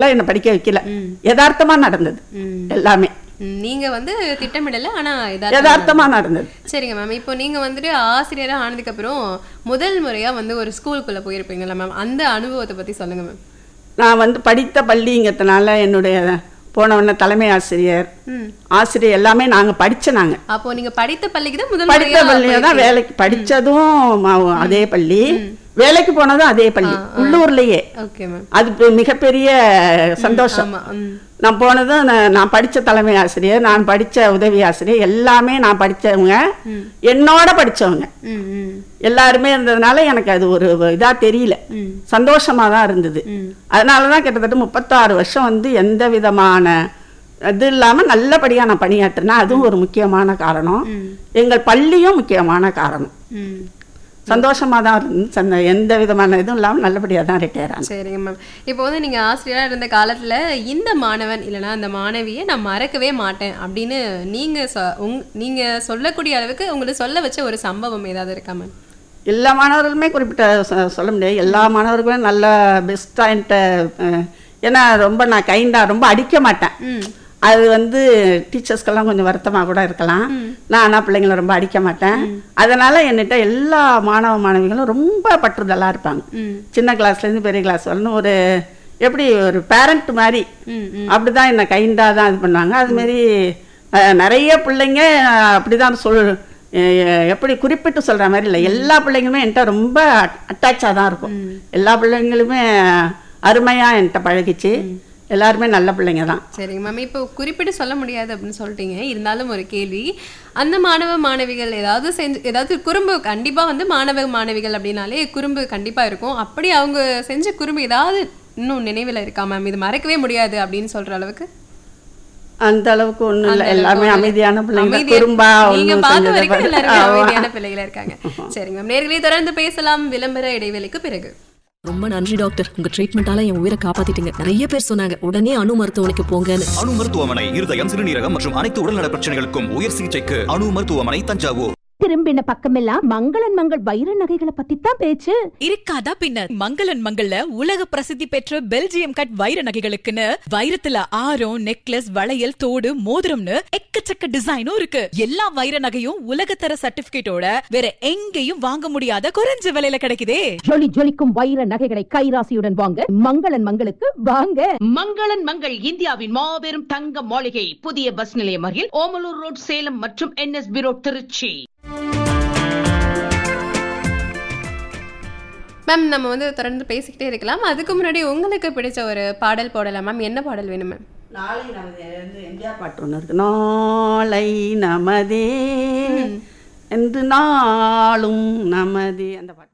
என்னை படிக்க வைக்கல யதார்த்தமா நடந்தது எல்லாமே ம், நீங்க வந்து திட்டமிடல ஆனா இதா யதார்த்தமா நடந்தது சரிங்க மேம் இப்போ நீங்க வந்துட்டு ஆசிரியரா ஆனதுக்கு அப்புறம் முதல் முறையா வந்து ஒரு ஸ்கூலுக்குள்ள போயிருப்பீங்கல்ல மேம் அந்த அனுபவத்தை பத்தி சொல்லுங்க மேம் நான் வந்து படித்த பள்ளிங்கிறதுனால என்னுடைய போனவொடனே தலைமை ஆசிரியர் ம் ஆசிரியர் எல்லாமே நாங்க படிச்ச நாங்க அப்போ நீங்க படித்த பள்ளிக்கு தான் முதல் படித்த முறையா பள்ளியில தான் வேலைக்கு படிச்சதும் ம- அதே பள்ளி வேலைக்கு போனதும் அதே பள்ளி உள்ளூர்லயே ஓகே மேம் அது பெ- மிகப்பெரிய சந்தோஷம் ஆமா ம் நான் போனதும் நான் நான் படிச்ச தலைமை ஆசிரியர் நான் படிச்ச உதவி ஆசிரியர் எல்லாமே நான் படிச்சவங்க என்னோட படிச்சவங்க ம் ம் எல்லாருமே இருந்ததுனால எனக்கு அது ஒரு இதா தெரியல ம். சந்தோஷமா தான் இருந்தது அதனால தான் கிட்டத்தட்ட முப்பத்தாறு வருஷம் வந்து எந்த விதமான இது இல்லாம நல்லபடியா நான் பணியாற்றினேன் அதுவும் ஒரு முக்கியமான காரணம் எங்கள் பள்ளியும் முக்கியமான காரணம் ம் சந்தோஷமா தான் இருந்து சந்த எந்த விதமான இதுவும் இல்லாம நல்லபடியா தான் ரிட்டையர் ஆனேன் சரிங்க மேம் இப்போ வந்து நீங்க ஆசிரியரா இருந்த காலத்துல இந்த மாணவன் இல்லைன்னா அந்த மாணவியை நான் மறக்கவே மாட்டேன் அப்படின்னு நீங்க சொ- உங் நீங்க சொல்லக்கூடிய அளவுக்கு உங்களுக்கு சொல்ல வச்ச ஒரு சம்பவம் ஏதாவது இருக்கா மேம் எல்லா மாணவர்களுமே குறிப்பிட்ட சொ- சொல்ல முடியாது எல்லா மாணவர்களுமே நல்ல பெஸ்ட்டாக என்கிட்ட ஏன்னா ரொம்ப நான் கைண்டா ரொம்ப அடிக்க மாட்டேன் ம் அது வந்து டீச்சர்ஸ்க்கெல்லாம் கொஞ்சம் வருத்தமாக கூட இருக்கலாம் நான் ஆனால் பிள்ளைங்கள ரொம்ப அடிக்க மாட்டேன் அதனால என்கிட்ட எல்லா மாணவ மாணவிகளும் ரொம்ப பற்றுதலாக இருப்பாங்க ம் சின்ன கிளாஸ்லேருந்து பெரிய கிளாஸ் வரணும் ஒரு எப்படி ஒரு பேரண்ட் மாதிரி ம் அப்படிதான் என்னை கைண்டாக தான் இது பண்ணுவாங்க அதுமாரி அஹ், நிறைய பிள்ளைங்க அஹ், அப்படிதான் சொல் அஹ், எப்படி குறிப்பிட்டு சொல்ற மாதிரி இல்லை எல்லா பிள்ளைங்களுமே என்கிட்ட ரொம்ப அட்டாச்சாக தான் இருக்கும் எல்லா பிள்ளைங்களுமே அருமையாக என்கிட்ட பழகிச்சு எல்லாருமே நல்ல பிள்ளைங்க தான் சரிங்க மேம் இப்போ குறிப்பிட்டு சொல்ல முடியாது அப்படின்னு சொல்லிட்டீங்க இருந்தாலும் ஒரு கேள்வி அந்த மாணவ மாணவிகள் ஏதாவது செஞ்சு ஏதாவது குறும்பு கண்டிப்பா வந்து மாணவ மாணவிகள் அப்படின்னாலே குறும்பு கண்டிப்பா இருக்கும் அப்படி அவங்க செஞ்ச குறும்பு ஏதாவது இன்னும் நினைவில் இருக்கா மேம் இது மறக்கவே முடியாது அப்படின்னு சொல்ற அளவுக்கு அந்த அளவுக்கு ஒன்றும் இல்லை அந்த எல்லாமே அளவுக்கு அமைதியான பிள்ளைங்க அமைதியா- குறும்பா நீங்க ஒன்றும் பார்த்த வரைக்கும் எல்லாருமே செஞ்சதை அமைதியான பிள்ளைகளா இருக்காங்க சரிங்க மேம் நேர்களே தொடர்ந்து பேசலாம் விளம்பர இடைவேளைக்கு பிறகு ரொம்ப நன்றி டாக்டர் உங்க ட்ரீட்மெண்டால என் உயிரை காப்பாத்திட்டீங்க நிறைய பேர் சொன்னாங்க உடனே அணு மருத்துவமனைக்கு போங்கன்னு அணு மருத்துவமனை இருதயம் சிறுநீரகம் மற்றும் அனைத்து உடல்நல பிரச்சனைகளுக்கும் உயர் சிகிச்சைக்கு அணு மருத்துவமனை தஞ்சாவூர் திரும்பின பக்கமெல்லாம் மங்களன் மங்கள் வைர நகைகளை பத்தி தான் பேச்சு இருக்காதா பின்ன மங்களன் மங்கள்ல உலக பிரசித்தி பெற்ற பெல்ஜியம் கட் வைர நகைகளுக்குன்னு வைரத்துல ஆரம் நெக்லஸ் வளையல் தோடு மோதிரம்னு எக்கச்சக்க டிசைனும் இருக்கு எல்லா வைர நகையும் உலகத்தர சர்டிபிகேட்டோட வேற எங்கேயும் வாங்க முடியாத குறைஞ்ச விலையில கிடைக்குதே ஜொலி ஜொலிக்கும் வைர நகைகளை கைராசியுடன் வாங்க மங்களன் மங்களுக்கு வாங்க மங்களன் மங்கள் இந்தியாவின் மாபெரும் தங்க மாளிகை புதிய பஸ் நிலையம் அருகில் ஓமலூர் ரோட் சேலம் மற்றும் என்எஸ்பி ரோட் திருச்சி மேம் நம்ம வந்து தொடர்ந்து பேசிக்கிட்டே இருக்கலாம் அதுக்கு முன்னாடி உங்களுக்கு பிடிச்ச ஒரு பாடல் போடலாம் மேம் என்ன பாடல் வேணும் மேம் நாளை நமது வந்து எம்ஜிஆர் பாட்டு ஒன்று இருக்கு நாளை நமதே என்று நாளும் நமதே அந்த பாட்டு